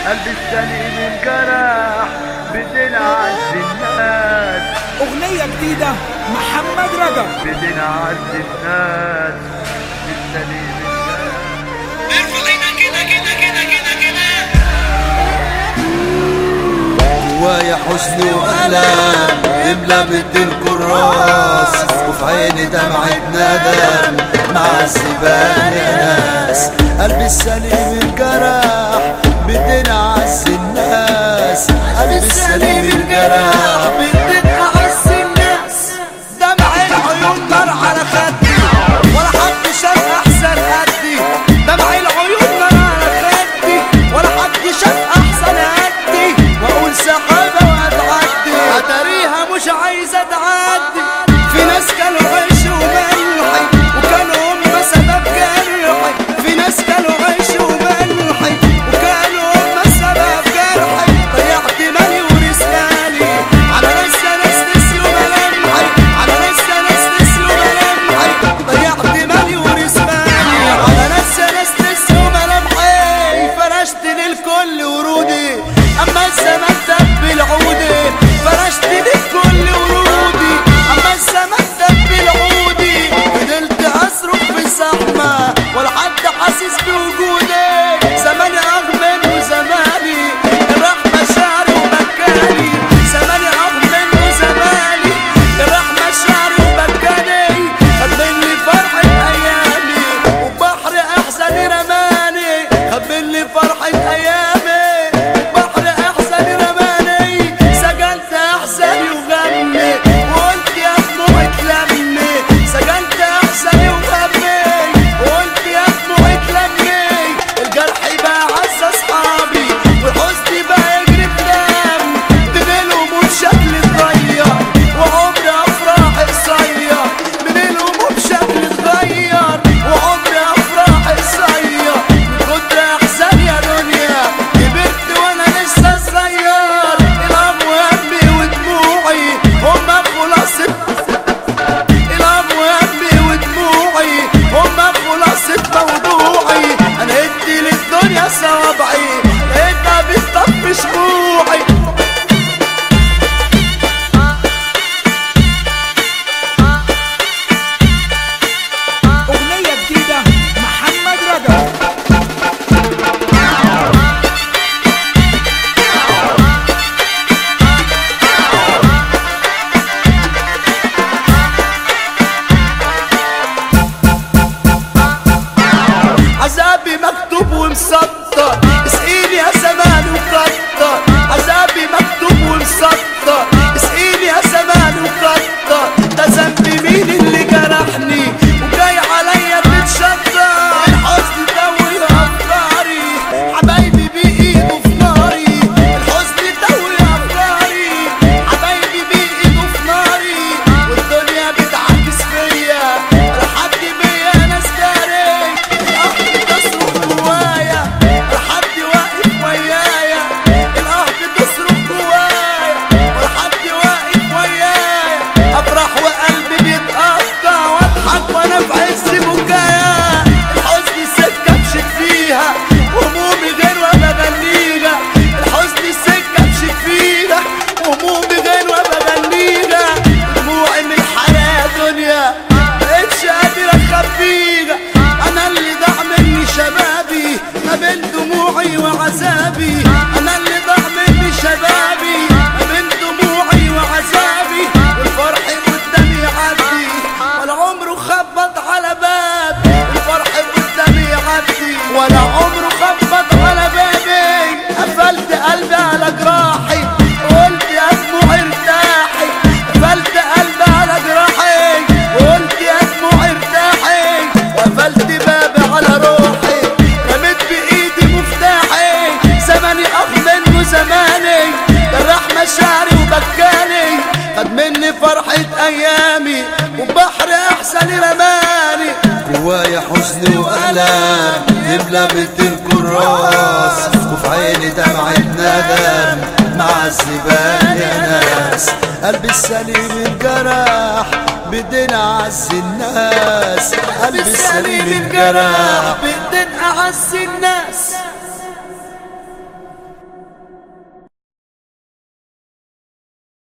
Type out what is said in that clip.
قلبي السليم انجرح بدين عز الناس أغنية جديدة محمد رجب بدين عز الناس السليم انجرح جوايا حزن وألم يملى بدي الكراس وفي عيني دمعة ندم مع الزبال يا ناس قلبي السليم انجرح بدي نعز الناس قلبي السليم انجرح بدي نعز الناس دمع العيون نار على خدي ولا حد شاف احسن قدي دمع العيون نار على خدي ولا حد شاف احسن قدي واقول سحابه وهتعدي اتاريها مش عايزه تعدي في ناس كانوا عيش وملحي وكانوا هم سبب جرحي في ناس كانوا عيش وملحي وكانوا هم سبب جرحي ضيعت مالي ورسالي على ناس ناس نسيوا ملامحي على ناس ناس نسيوا ملامحي ضيعت مالي ورسالي على ناس ناس نسيوا ملامحي فرشت للكل ورودي اما الزمان دب العودي فرشت للكل ورودي اما الزمان دب العودي فضلت اصرخ في الزحمه ولا حد حاسس بوجودي زماني اغمن وزماني راح مشاعري وبكاني زماني اغمن وزماني راح مشاعري وبكاني خد مني فرحة ايامي وبحر احزاني رماني خد مني فرحة ايامي بحر احزاني رماني سجنت احزاني وغمي وقلت يا دموعي تلمي سجنت احزاني وغمي وقلت يا دموعي تلمي الجرح بقى عز اصحابي والحزن بقى يجري بنام من الهموم شكلي اتغير وعمري افراح قصير من الهموم شكلي اتغير وعمري افراح قصير من كتر احزان يا دنيا كبرت وانا لسه صغير الام وهمي ودموعي هما خلاصة الام وهمي ودموعي هما خلاصة موضوعي انا ادي للدنيا صوابعي لقيتها بتطفي شموعي أغنية جديدة محمد رجب عذابي مكتوب ومسطر اسقيني يا زمان وكتر عذابي مكتوب ومسطر اسقيني يا زمان وكتر ده ذنب مين اللي جرحني وجاي عليا تتشطر الحزن دوي افكاري حبايبي بايده في ناري الحزن دوي افكاري حبايبي بايده في ناري والدنيا بتعكس فيا لحد بيا ناس داري القهر تصرخ جوايا لحد واقف ويايا القهر تصرخ جوايا ولحد واقف ويايا افرح وقلبي بيتقطع واضحك وانا في عز بكايا الحزن سكه مشيت فيها وهمومي غير وانا بغنيها الحزن سكه مشيت فيها وهمومي غير وانا بغنيها دموعي من الحياه دنيا مبقتش قادر اخبيها انا اللي ضاع مني شبابي ما بين دموعي وعذابي انا اللي ضاع مني شبابي ما بين دموعي وعذابي والفرح قدامي يعدي ولا عمره خبط على بابي الفرح قدامي يعدي ولا عمره خبط على بابي قفلت قلبي على جراحي قلت يا دموعي ارتاحي قفلت قلبي على جراحي قلت يا دموعي ارتاحي وقفلت بابي على روحي رميت بايدي مفتاحي زماني اغمن وزماني جرح مشاعري وبكاني خد مني فرحة ايامي وبحر احسن رماني جوايا حزن والام يملى بيت الكراس وفي عيني دمعة ندم مع الزبال يا ناس قلبي السليم انجرح بدين اعز الناس قلبي السليم انجرح بدين اعز الناس